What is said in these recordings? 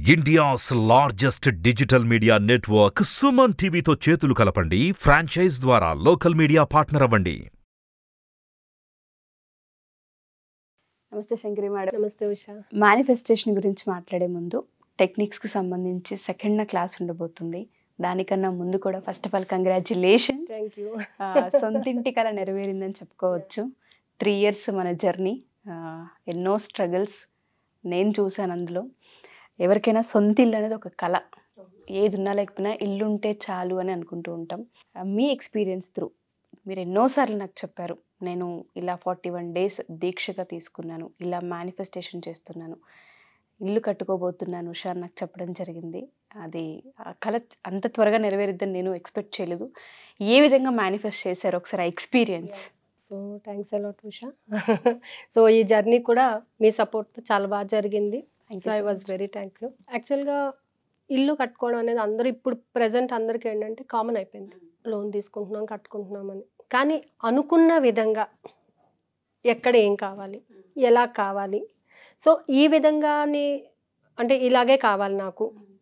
India's largest digital media network Suman టీవీతో చేతులు కలపండి ఫ్రాంచైజ్ ద్వారా లోకల్ మీడియా పార్ట్నర్ అవ్వండి నమస్తే శంకరి మేడం నమస్తే ఉషా మేనిఫెస్టేషన్ గురించి మాట్లాడే ముందు టెక్నిక్స్కి సంబంధించి సెకండ్ క్లాస్ ఉండబోతుంది దానికన్నా ముందు కూడా first of all congratulation thank you సొంతింటి కల నెరవేరిందని చెప్పుకోవచ్చు త్రీ ఇయర్స్ మన జర్నీ ఎన్నో స్ట్రగుల్స్ నేను చూశాను అందులో ఎవరికైనా సొంత ఇల్లు అనేది ఒక కళ ఏది ఉన్నా లేకపోయినా ఇల్లు ఉంటే చాలు అని అనుకుంటూ ఉంటాం ఆ, మీ ఎక్స్పీరియన్స్ త్రూ మీరు ఎన్నోసార్లు నాకు చెప్పారు నేను ఇలా ఫార్టీ వన్ డేస్ దీక్షగా తీసుకున్నాను ఇలా మేనిఫెస్టేషన్ చేస్తున్నాను ఇల్లు కట్టుకోబోతున్నాను ఉషా అని నాకు చెప్పడం జరిగింది అది ఆ కళ అంత త్వరగా నెరవేరుద్దని నేను ఎక్స్పెక్ట్ చేయలేదు ఏ విధంగా మేనిఫెస్ట్ చేశారు ఒకసారి ఆ experience so thanks a lot Usha so ఈ జర్నీ కూడా మీ సపోర్ట్తో చాలా బాగా జరిగింది so I was very thank you యాక్చువల్గా ఇల్లు కట్టుకోవడం అనేది అందరూ ఇప్పుడు ప్రజెంట్ అందరికీ ఏంటంటే కామన్ అయిపోయింది లోన్ తీసుకుంటున్నాం కట్టుకుంటున్నాం అని కానీ అనుకున్న విధంగా ఎక్కడ ఏం కావాలి ఎలా కావాలి సో ఈ విధంగానే అంటే ఇలాగే కావాలి నాకు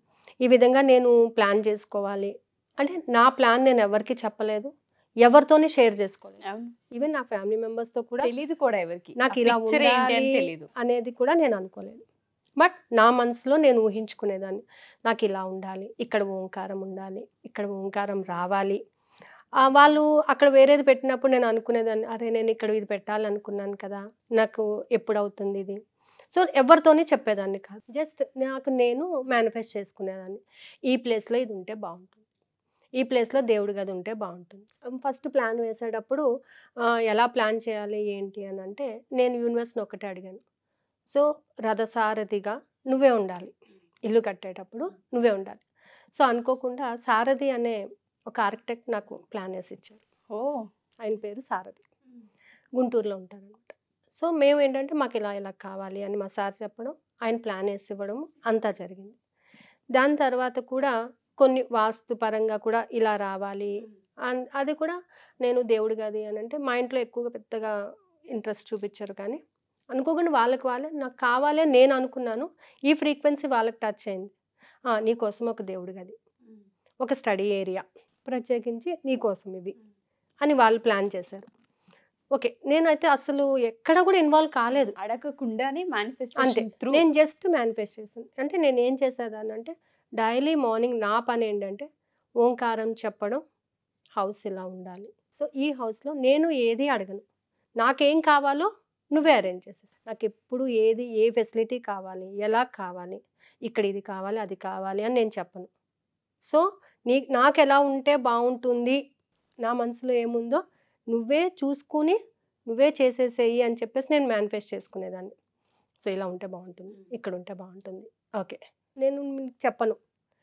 ఈ విధంగా నేను ప్లాన్ చేసుకోవాలి అంటే నా ప్లాన్ నేను ఎవరికి చెప్పలేదు ఎవరితోనే షేర్ చేసుకోలేదు ఈవెన్ నా ఫ్యామిలీ మెంబర్స్తో కూడా తెలీదు కూడా ఎవరికి నాకు ఆ ఇలా picture ఏంటి అని ఉండాలి తెలీదు అనేది కూడా నేను అనుకోలేదు బట్ నా మనసులో నేను ఊహించుకునేదాన్ని నాకు ఇలా ఉండాలి ఇక్కడ ఓంకారం ఉండాలి ఇక్కడ ఓంకారం రావాలి ఆ, వాళ్ళు అక్కడ వేరేది పెట్టినప్పుడు నేను అనుకునేదాన్ని అరే నేను ఇక్కడ ఇది పెట్టాలనుకున్నాను కదా నాకు ఎప్పుడు అవుతుంది ఇది సో ఎవరితోనే చెప్పేదాన్ని కాదు జస్ట్ నాకు నేను మేనిఫెస్ట్ చేసుకునేదాన్ని ఈ ప్లేస్లో ఇది ఉంటే బాగుంటుంది ఈ ప్లేస్లో దేవుడి గది ఉంటే బాగుంటుంది ఫస్ట్ ప్లాన్ వేసేటప్పుడు ఆ, ఎలా ప్లాన్ చేయాలి ఏంటి అని అంటే నేను యూనివర్స్ని ఒకటే అడిగాను సో రథసారథిగా నువ్వే ఉండాలి ఇల్లు కట్టేటప్పుడు నువ్వే ఉండాలి సో అనుకోకుండా సారథి అనే ఒక ఆర్కిటెక్ట్ నాకు ప్లాన్ వేసి ఇచ్చారు ఓ ఆయన పేరు సారథి గుంటూరులో ఉంటారనమాట సో మేము ఏంటంటే మాకు ఇలా ఇలా కావాలి అని మా సార్ చెప్పడం ఆయన ప్లాన్ వేసి ఇవ్వడం అంతా జరిగింది దాని తర్వాత కూడా కొన్ని వాస్తు పరంగా కూడా ఇలా రావాలి అన్- అది కూడా నేను దేవుడి గది అని అంటే మా ఇంట్లో ఎక్కువగా పెద్దగా ఇంట్రెస్ట్ చూపించారు కానీ అనుకోకుండా వాళ్ళకి వాళ్ళే నాకు కావాలి అని నేను అనుకున్నాను ఈ ఫ్రీక్వెన్సీ వాళ్ళకి టచ్ అయింది "ఆ, నీకోసం ఒక దేవుడి గది ఒక స్టడీ ఏరియా ప్రత్యేకించి నీకోసం ఇవి అని వాళ్ళు ప్లాన్ చేశారు ఓకే నేనైతే అసలు ఎక్కడ కూడా ఇన్వాల్వ్ కాలేదు అడగకుండానే అంతే మేనిఫెస్టేషన్ త్రూ నేను జస్ట్ మేనిఫెస్ట్ చేశాను అంటే నేను ఏం చేసేదాన్ని అంటే డైలీ మార్నింగ్ నా పని ఏంటంటే ఓంకారం చెప్పడం హౌస్ ఇలా ఉండాలి సో ఈ హౌస్లో నేను ఏది అడగను నాకేం కావాలో నువ్వే అరేంజ్ చేసేసి నాకు ఎప్పుడు ఏది ఏ ఫెసిలిటీ కావాలి ఎలా కావాలి ఇక్కడ ఇది కావాలి అది కావాలి అని నేను చెప్పను సో నీ నాకు ఎలా ఉంటే బాగుంటుంది నా మనసులో ఏముందో నువ్వే చూసుకుని నువ్వే చేసేసేయి అని చెప్పేసి నేను మేనిఫెస్ట్ చేసుకునేదాన్ని సో ఇలా ఉంటే బాగుంటుంది ఇక్కడ ఉంటే బాగుంటుంది ఓకే నేను మీకు చెప్పను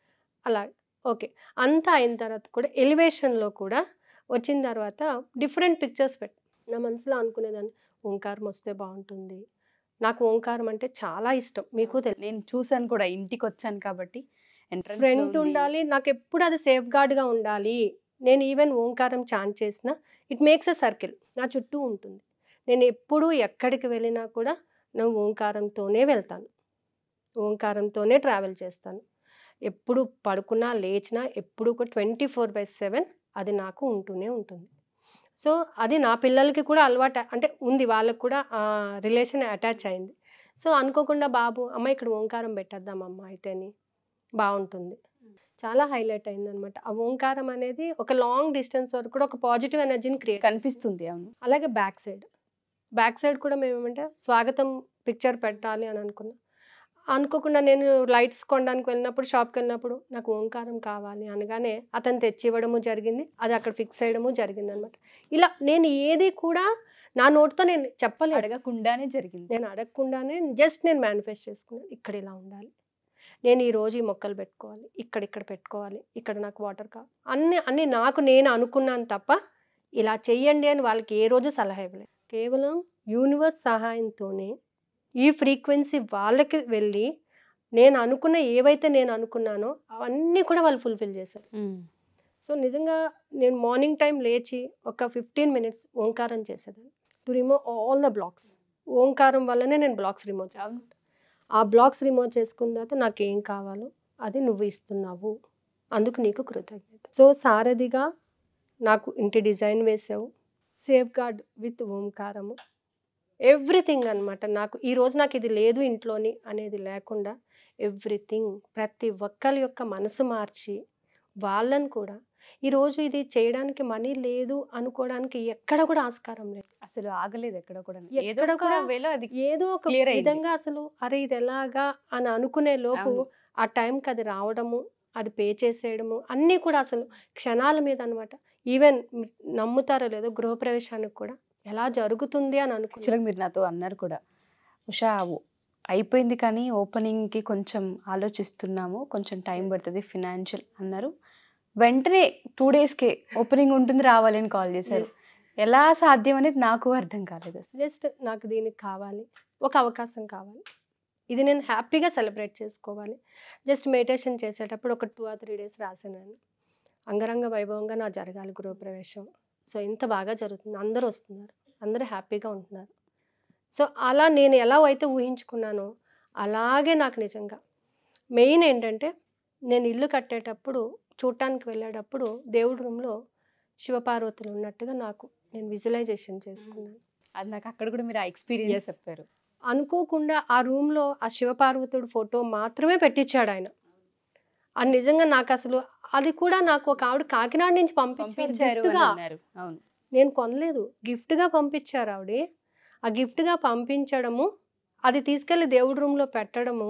అలా ఓకే అంతా అయిన తర్వాత కూడా ఎలివేషన్లో కూడా వచ్చిన తర్వాత డిఫరెంట్ పిక్చర్స్ పెట్ నా మనసులో అనుకునేదాన్ని ఓంకారం వస్తే బాగుంటుంది నాకు ఓంకారం అంటే చాలా ఇష్టం మీకు తెలుసు నేను చూసాను కూడా ఇంటికి వచ్చాను కాబట్టి entrance లో ఫ్రంట్ ఉంది. ఉండాలి నాకు ఎప్పుడు అది సేఫ్ గార్డ్గా ఉండాలి నేను ఈవెన్ ఓంకారం చాంట్ చేసిన ఇట్ మేక్స్ ఎ సర్కిల్ నా చుట్టూ ఉంటుంది నేను ఎప్పుడు ఎక్కడికి వెళ్ళినా కూడా నేను ఓంకారంతోనే వెళ్తాను ఓంకారంతోనే ట్రావెల్ చేస్తాను ఎప్పుడు పడుకున్నా లేచినా ఎప్పుడు కూడా ట్వంటీ ఫోర్ బై సెవెన్ అది నాకు ఉంటూనే ఉంటుంది సో అది నా పిల్లలకి కూడా అలవాటు అంటే ఉంది వాళ్ళకి కూడా ఆ రిలేషన్ అటాచ్ అయింది సో అనుకోకుండా బాబు అమ్మ ఇక్కడ ఓంకారం పెట్టేద్దాం అమ్మ అయితేని బాగుంటుంది చాలా హైలైట్ అయిందనమాట ఆ ఓంకారం అనేది ఒక లాంగ్ డిస్టెన్స్ వరకు కూడా ఒక పాజిటివ్ ఎనర్జీని క్రియేట్ కనిపిస్తుంది అవును అలాగే బ్యాక్ సైడ్ బ్యాక్ సైడ్ కూడా మేము ఏమంటే స్వాగతం పిక్చర్ పెట్టాలి అని అనుకున్నాం అనుకోకుండా నేను లైట్స్ కొనడానికి వెళ్ళినప్పుడు షాప్కి వెళ్ళినప్పుడు నాకు ఓంకారం కావాలి అనగానే అతను తెచ్చి ఇవ్వడము జరిగింది అది అక్కడ ఫిక్స్ చేయడము జరిగింది అనమాట ఇలా నేను ఏది కూడా నా నోటితో నేను చెప్పలేదు అడగకుండానే జరిగింది నేను అడగకుండానే జస్ట్ నేను మేనిఫెస్ట్ చేసుకున్నాను ఇక్కడ ఇలా ఉండాలి నేను ఈ రోజు ఈ మొక్కలు పెట్టుకోవాలి ఇక్కడ ఇక్కడ పెట్టుకోవాలి ఇక్కడ నాకు వాటర్ కావాలి అన్ని అన్ని నాకు నేను అనుకున్నాను తప్ప ఇలా చెయ్యండి అని వాళ్ళకి ఏ రోజు సలహా ఇవ్వలేదు కేవలం యూనివర్స్ సహాయంతోనే ఈ ఫ్రీక్వెన్సీ వాళ్ళకి వెళ్ళి నేను అనుకున్న ఏవైతే నేను అనుకున్నానో అవన్నీ కూడా వాళ్ళు ఫుల్ఫిల్ చేశారు సో నిజంగా నేను మార్నింగ్ టైం లేచి ఒక ఫిఫ్టీన్ మినిట్స్ ఓంకారం చేసేదాన్ని to remove all the blocks ఓంకారం వల్లనే నేను బ్లాక్స్ రిమూవ్ చేస్తాను ఆ బ్లాక్స్ రిమూవ్ చేసుకున్న తర్వాత నాకు ఏం కావాలో అది నువ్వు ఇస్తున్నావు అందుకు నీకు కృతజ్ఞత సో సారథిగా నాకు ఇంటి డిజైన్ వేసావు సేఫ్ గార్డ్ విత్ ఓంకారము ఎవ్రీథింగ్ అనమాట నాకు ఈ రోజు నాకు ఇది లేదు ఇంట్లోని అనేది లేకుండా ఎవ్రీథింగ్ ప్రతి ఒక్కరి యొక్క మనసు మార్చి వాళ్ళని కూడా ఈరోజు ఇది చేయడానికి మనీ లేదు అనుకోవడానికి ఎక్కడ కూడా ఆస్కారం లేదు అసలు ఆగలేదు ఎక్కడ కూడా ఎక్కడ ఏదో ఒక కూడా వేళ అది ఏదో ఒక Clear అయింది. విధంగా అసలు అరే ఇది ఎలాగా అని అనుకునే లోపు అవును. ఆ టైంకి అది రావడము అది పే చేసేయడము అన్నీ కూడా అసలు క్షణాల మీద అనమాట ఈవెన్ నమ్ముతారో లేదో గృహప్రవేశానికి కూడా ఎలా జరుగుతుంది అని అనుకున్నాను యాక్చువల్గా మీరు నాతో అన్నారు కూడా ఉషా ఓ- అయిపోయింది కానీ ఓపెనింగ్కి కొంచెం ఆలోచిస్తున్నాము కొంచెం టైం పడుతుంది ఫినాన్షియల్ అన్నారు వెంటనే టూ డేస్కే ఓపెనింగ్ ఉంటుంది రావాలి అని కాల్ చేశారు ఎలా సాధ్యం అనేది నాకు అర్థం కాలేదు అసలు. జస్ట్ నాకు దీనికి కావాలి ఒక అవకాశం కావాలి ఇది నేను హ్యాపీగా సెలబ్రేట్ చేసుకోవాలి జస్ట్ మెడిటేషన్ చేసేటప్పుడు ఒక టూ ఆర్ త్రీ డేస్ రాసాను అంగరంగ వైభవంగా నా జరగాలి గృహప్రవేశం సో ఇంత బాగా జరుగుతుంది అందరూ వస్తున్నారు అందరూ హ్యాపీగా ఉంటున్నారు సో అలా నేను ఎలా అయితే ఊహించుకున్నానో అలాగే నాకు నిజంగా మెయిన్ ఏంటంటే నేను ఇల్లు కట్టేటప్పుడు చూడటానికి వెళ్ళేటప్పుడు దేవుడి రూమ్లో శివపార్వతులు ఉన్నట్టుగా నాకు నేను విజువలైజేషన్ చేసుకున్నాను అది నాకు అక్కడ కూడా మీరు ఆ ఎక్స్పీరియన్స్ Yes. చెప్పారు అనుకోకుండా ఆ రూమ్లో ఆ శివపార్వతుడు ఫోటో మాత్రమే పెట్టించాడు ఆయన అది నిజంగా నాకు అసలు అది కూడా నాకు ఒక ఆవిడ కాకినాడ నుంచి పంపించారు పంపించారు అని gift గా. అన్నారు అవును నేను కొనలేదు గిఫ్ట్గా పంపించారు ఆవిడ ఆ గిఫ్ట్గా పంపించడము అది తీసుకెళ్ళి దేవుడి రూమ్లో పెట్టడము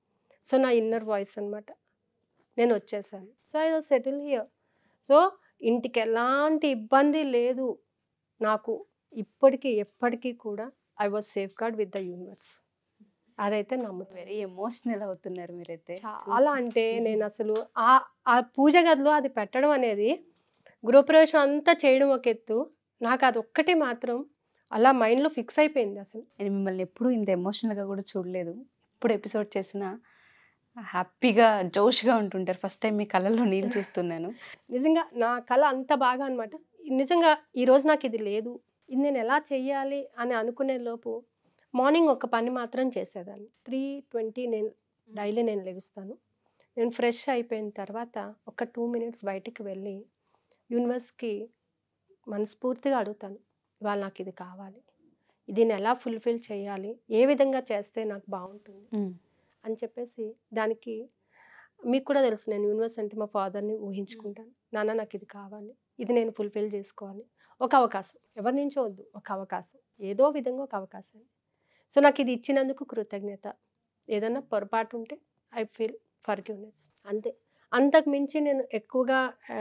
సో నా ఇన్నర్ వాయిస్ అన్నమాట నేను వచ్చేసాను so I was settle here so ఇంటికి ఎలాంటి ఇబ్బంది లేదు నాకు ఇప్పటికీ ఎప్పటికీ కూడా I was safeguard with the universe అదైతే నమ్ముతాను వెరీ ఎమోషనల్ అవుతున్నారు మీరైతే చాలా అంటే నేను అసలు ఆ ఆ పూజ గదిలో అది పెట్టడం అనేది గృహప్రవేశం అంతా చేయడం ఒక ఎత్తు నాకు అది ఒక్కటే మాత్రం అలా మైండ్లో ఫిక్స్ అయిపోయింది అసలు నేను మిమ్మల్ని ఎప్పుడూ ఇంత ఎమోషనల్గా కూడా చూడలేదు ఎప్పుడు ఎపిసోడ్ చేసినా హ్యాపీగా జోష్గా ఉంటుంటారు ఫస్ట్ టైం మీ కళ్ళల్లో నీళ్ళు చూస్తున్నాను నిజంగా నా కళ అంత బాగా అనమాట నిజంగా ఈరోజు నాకు ఇది లేదు ఇది నేను ఎలా చెయ్యాలి అని అనుకునే లోపు మార్నింగ్ ఒక పని మాత్రం చేసేదాన్ని త్రీ ట్వంటీ నేను డైలీ నేను లెగుస్తాను నేను ఫ్రెష్ అయిపోయిన తర్వాత ఒక టూ మినిట్స్ బయటికి వెళ్ళి యూనివర్స్కి మనస్ఫూర్తిగా అడుగుతాను ఇవాళ నాకు ఇది కావాలి దీన్ని ఎలా ఫుల్ఫిల్ చేయాలి ఏ విధంగా చేస్తే నాకు బాగుంటుంది అని చెప్పేసి దానికి మీకు కూడా తెలుసు నేను యూనివర్స్ అంటే మా ఫాదర్ని ఊహించుకుంటాను నాన్న నాకు ఇది కావాలి ఇది నేను ఫుల్ఫిల్ చేసుకోవాలి ఒక అవకాశం ఎవరి నుంచో వద్దు ఒక అవకాశం ఏదో విధంగా ఒక అవకాశం సో నాకు ఇది ఇచ్చినందుకు కృతజ్ఞత ఏదైనా పొరపాటు ఉంటే ఐ ఫీల్ ఫర్గ్యూనెస్ అంతే అంతకు మించి నేను ఎక్కువగా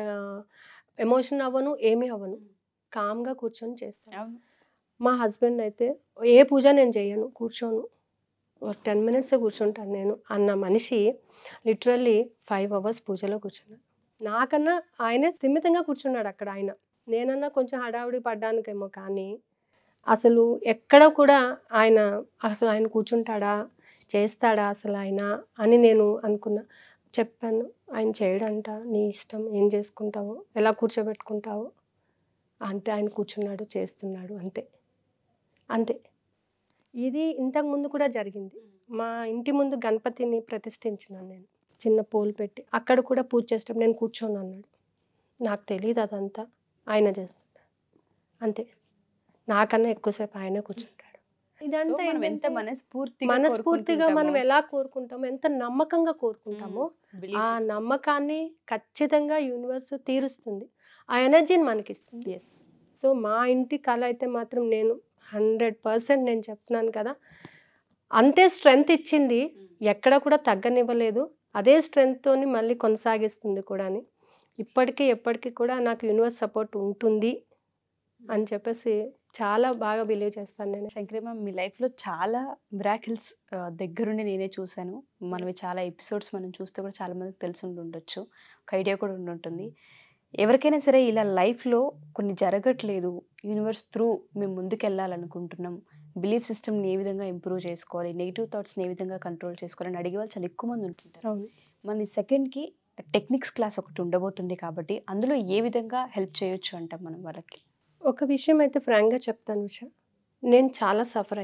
ఎమోషన్ అవ్వను ఏమీ అవ్వను కామ్గా కూర్చొని చేస్తాను అవును మా హస్బెండ్ అయితే ఏ పూజ నేను చేయను కూర్చోను ఒక టెన్ మినిట్స్ కూర్చుంటాను నేను అన్న మనిషి లిటరల్లీ ఫైవ్ అవర్స్ పూజలో కూర్చున్నాడు నాకన్నా ఆయనే స్థిమితంగా కూర్చున్నాడు అక్కడ ఆయన నేనన్నా కొంచెం హడావుడి పడ్డానికేమో కానీ అసలు ఎక్కడ కూడా ఆయన అసలు ఆయన కూర్చుంటాడా చేస్తాడా అసలు ఆయన అని నేను అనుకున్నా చెప్పాను ఆయన చేయడంట నీ ఇష్టం ఏం చేసుకుంటావో ఎలా కూర్చోబెట్టుకుంటావో అంతే ఆయన కూర్చున్నాడు చేస్తున్నాడు అంతే అంతే ఇది ఇంతకు ముందు కూడా జరిగింది మా ఇంటి ముందు గణపతిని ప్రతిష్ఠించినాను నేను చిన్న పూలు పెట్టి అక్కడ కూడా పూజ చేసేటప్పుడు నేను కూర్చొని అన్నాడు నాకు తెలియదు అదంతా ఆయన చేస్తాడు అంతే నాకన్నా ఎక్కువసేపు ఆయనే కూర్చుంటాడు So, ఇదంతా మనం ఎంత ఏంటంటే మనస్ఫూర్తిగా మనస్ఫూర్తిగా మనం కోరుకుంటుంటామో, ఎలా కోరుకుంటామో ఎంత నమ్మకంగా కోరుకుంటామో beliefs. ఆ నమ్మకాన్ని ఖచ్చితంగా యూనివర్స్ తీరుస్తుంది ఆ ఎనర్జీని మనకిస్తుంది Yes. సో మా ఇంటి కళ అయితే మాత్రం నేను హండ్రెడ్ పర్సెంట్ నేను చెప్తున్నాను కదా అంతే స్ట్రెంగ్త్ ఇచ్చింది ఎక్కడ కూడా తగ్గనివ్వలేదు అదే స్ట్రెంగ్త్తోని మళ్ళీ కొనసాగిస్తుంది కూడా అని ఇప్పటికీ ఎప్పటికీ కూడా నాకు యూనివర్స్ సపోర్ట్ ఉంటుంది అని చెప్పేసి చాలా బాగా బిలీవ్ చేస్తాను నేను శంకరి మ్యామ్ మీ లైఫ్లో చాలా మిరాకిల్స్ దగ్గరుండి నేనే చూశాను మనవి చాలా ఎపిసోడ్స్ మనం చూస్తే కూడా చాలా మందికి తెలిసి ఉండి ఉండొచ్చు ఒక ఐడియా కూడా ఉండి ఉంటుంది ఎవరికైనా సరే ఇలా లైఫ్లో కొన్ని జరగట్లేదు యూనివర్స్ త్రూ మేము ముందుకు వెళ్ళాలనుకుంటున్నాం బిలీఫ్ సిస్టమ్ని ఏ విధంగా ఇంప్రూవ్ చేసుకోవాలి నెగిటివ్ థాట్స్ని ఏ విధంగా కంట్రోల్ చేసుకోవాలని అడిగే వాళ్ళు చాలా ఎక్కువ మంది ఉంటుంటారు అవును మన సెకండ్కి టెక్నిక్స్ క్లాస్ ఒకటి ఉండబోతుంది కాబట్టి అందులో ఏ విధంగా హెల్ప్ చేయొచ్చు అంటాం మనం వాళ్ళకి ఒక విషయం అయితే ఫ్రాంక్గా చెప్తాను ఉష నేను చాలా సఫర్ అయ్యాను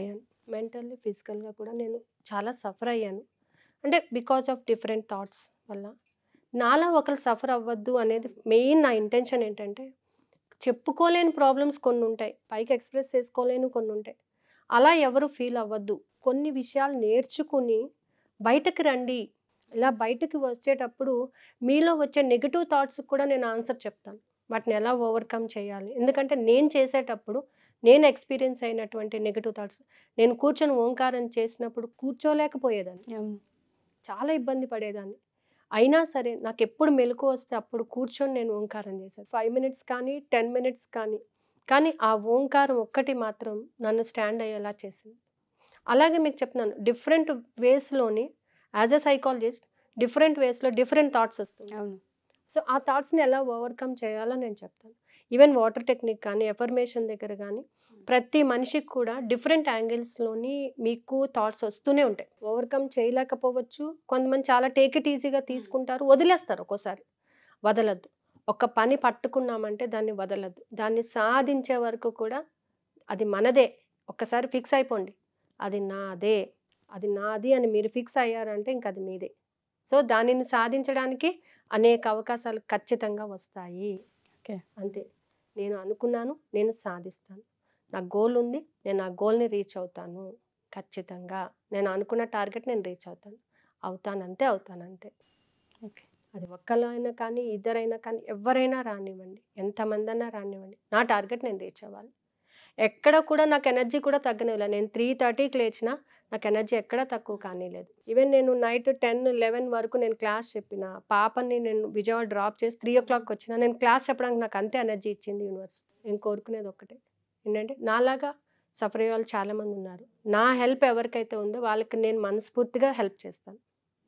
మెంటల్లీ ఫిజికల్గా కూడా నేను చాలా సఫర్ అయ్యాను అంటే బికాజ్ ఆఫ్ డిఫరెంట్ థాట్స్ వల్ల నాలా ఒకరు సఫర్ అవ్వద్దు అనేది మెయిన్ నా ఇంటెన్షన్ ఏంటంటే చెప్పుకోలేని ప్రాబ్లమ్స్ కొన్ని ఉంటాయి పైకి ఎక్స్ప్రెస్ చేసుకోలేని కొన్ని ఉంటాయి అలా ఎవరు ఫీల్ అవ్వద్దు కొన్ని విషయాలు నేర్చుకుని బయటకు రండి ఇలా బయటకు వచ్చేటప్పుడు మీలో వచ్చే నెగిటివ్ థాట్స్ కూడా నేను ఆన్సర్ చెప్తాను వాటిని ఎలా ఓవర్కమ్ చేయాలి ఎందుకంటే నేను చేసేటప్పుడు నేను ఎక్స్పీరియన్స్ అయినటువంటి నెగిటివ్ థాట్స్ నేను కూర్చొని ఓంకారం చేసినప్పుడు కూర్చోలేకపోయేదాన్ని అవును చాలా ఇబ్బంది పడేదాన్ని అయినా సరే నాకు ఎప్పుడు మెలకు వస్తే అప్పుడు కూర్చొని నేను ఓంకారం చేశాను ఫైవ్ మినిట్స్ కానీ టెన్ మినిట్స్ కానీ కానీ ఆ ఓంకారం ఒక్కటి మాత్రం నన్ను స్టాండ్ అయ్యేలా చేసింది అలాగే మీకు చెప్తున్నాను డిఫరెంట్ వేస్లోని యాజ్ ఎ సైకాలజిస్ట్ డిఫరెంట్ వేస్లో డిఫరెంట్ థాట్స్ వస్తుంది అవును సో ఆ థాట్స్ని ఎలా ఓవర్కమ్ చేయాలో నేను చెప్తాను ఈవెన్ వాటర్ టెక్నిక్ కానీ ఎఫర్మేషన్ దగ్గర కానీ ప్రతి మనిషికి కూడా డిఫరెంట్ యాంగిల్స్లోని మీకు థాట్స్ వస్తూనే ఉంటాయి ఓవర్కమ్ చేయలేకపోవచ్చు కొంతమంది చాలా టేక్ ఇట్ ఈజీగా తీసుకుంటారు వదిలేస్తారు ఒక్కోసారి వదలద్దు ఒక పని పట్టుకున్నామంటే దాన్ని వదలద్దు దాన్ని సాధించే వరకు కూడా అది మనదే ఒక్కసారి ఫిక్స్ అయిపోండి అది నాదే అది నాది అని మీరు ఫిక్స్ అయ్యారంటే ఇంక అది మీదే సో దానిని సాధించడానికి అనేక అవకాశాలు ఖచ్చితంగా వస్తాయి ఓకే. అంతే నేను అనుకున్నాను నేను సాధిస్తాను నా గోల్ ఉంది నేను ఆ గోల్ని రీచ్ అవుతాను ఖచ్చితంగా నేను అనుకున్న టార్గెట్ నేను రీచ్ అవుతాను అవుతానంతే అవుతానంతే ఓకే అది ఒక్కరైనా కానీ ఇద్దరైనా కానీ ఎవరైనా రానివ్వండి ఎంతమంది అన్నా రానివ్వండి నా టార్గెట్ నేను రీచ్ అవ్వాలి ఎక్కడ కూడా నాకు ఎనర్జీ కూడా తగ్గనివ్వలే నేను త్రీ థర్టీకి లేచినా నాకు ఎనర్జీ ఎక్కడా తక్కువ కానీలేదు ఈవెన్ నేను నైట్ టెన్ లెవెన్ వరకు నేను క్లాస్ చెప్పిన పాపని నేను విజయవాడ డ్రాప్ చేసి త్రీ ఓ క్లాక్ వచ్చిన నేను క్లాస్ చెప్పడానికి నాకు అంతే ఎనర్జీ ఇచ్చింది యూనివర్స్ నేను కోరుకునేది ఒక్కటే ఏంటంటే నాలాగా సఫర్ అయ్యే వాళ్ళు చాలామంది ఉన్నారు నా హెల్ప్ ఎవరికైతే ఉందో వాళ్ళకి నేను మనస్ఫూర్తిగా హెల్ప్ చేస్తాను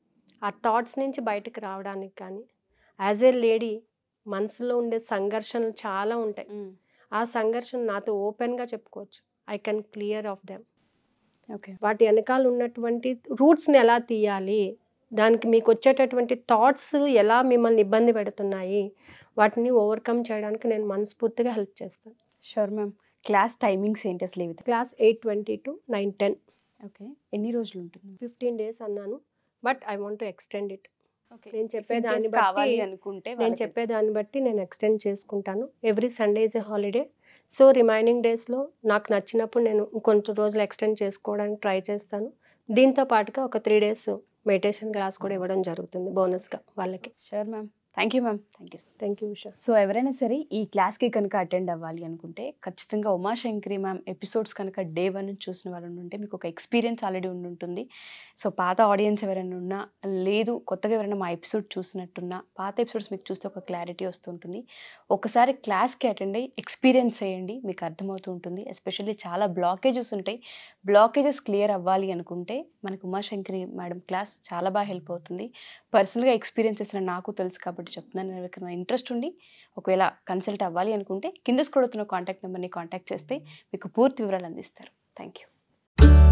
ఆ థాట్స్ నుంచి బయటకు రావడానికి కానీ యాజ్ ఏ లేడీ మనసులో ఉండే సంఘర్షణలు చాలా ఉంటాయి ఉమ్. ఆ సంఘర్షణ నాతో ఓపెన్గా చెప్పుకోవచ్చు I can clear off them okay వాటి వెనకాల ఉన్నటువంటి రూట్స్ని ఎలా తీయాలి దానికి మీకు వచ్చేటటువంటి థాట్స్ ఎలా మిమ్మల్ని ఇబ్బంది పెడుతున్నాయి వాటిని ఓవర్కమ్ చేయడానికి నేను మనస్ఫూర్తిగా హెల్ప్ చేస్తాను షూర్ మ్యామ్ క్లాస్ టైమింగ్స్ ఏంటి అసలు ఇవి class eight twenty to nine ten okay ఎన్ని రోజులు ఉంటుంది ఫిఫ్టీన్ డేస్ అన్నాను but I want to extend it okay నేను చెప్పే దాన్ని కావాలి బట్టి అనుకుంటే నేను వాళ్ళకి- చెప్పే దాన్ని బట్టి నేను ఎక్స్టెండ్ చేసుకుంటాను every Sunday is a holiday so remaining డేస్లో నాకు నచ్చినప్పుడు నేను ఇంకొంచెం రోజులు ఎక్స్టెండ్ చేసుకోవడానికి ట్రై చేస్తాను దీంతో పాటుగా ఒక త్రీ డేస్ మెడిటేషన్ క్లాస్ కూడా ఇవ్వడం జరుగుతుంది బోనస్గా వాళ్ళకి sure ma'am thank you ma'am thank you thank you Usha so ఎవరైనా సరే ఈ క్లాస్కి కనుక అటెండ్ అవ్వాలి అనుకుంటే ఖచ్చితంగా ఉమాశంకరి మ్యామ్ ఎపిసోడ్స్ కనుక డే వన్ నుంచి చూసిన వాళ్ళు ఉంటే మీకు ఒక ఎక్స్పీరియన్స్ ఆల్రెడీ ఉండి ఉంటుంది సో పాత ఆడియన్స్ ఎవరైనా ఉన్నా లేదు కొత్తగా ఎవరైనా మా ఎపిసోడ్ చూసినట్టున్నా పాత ఎపిసోడ్స్ మీకు చూస్తే ఒక క్లారిటీ వస్తుంటుంది ఒకసారి క్లాస్కి అటెండ్ అయ్యి ఎక్స్పీరియన్స్ చేయండి మీకు అర్థమవుతూ ఉంటుంది ఎస్పెషల్లీ చాలా బ్లాకేజెస్ ఉంటాయి బ్లాకేజెస్ క్లియర్ అవ్వాలి అనుకుంటే మనకు ఉమాశంకరి మేడం క్లాస్ చాలా బాగా హెల్ప్ అవుతుంది పర్సనల్గా ఎక్స్పీరియన్స్ చేసిన నాకు తెలుసు కాబట్టి చెప్తున్నాను ఎవరికైనా ఇంట్రెస్ట్ ఉండి ఒకవేళ కన్సల్ట్ అవ్వాలి అనుకుంటే కింద స్క్రోల్ అవుతున్న కాంటాక్ట్ నెంబర్ని కాంటాక్ట్ చేస్తే మీకు పూర్తి వివరాలు అందిస్తారు థ్యాంక్ యూ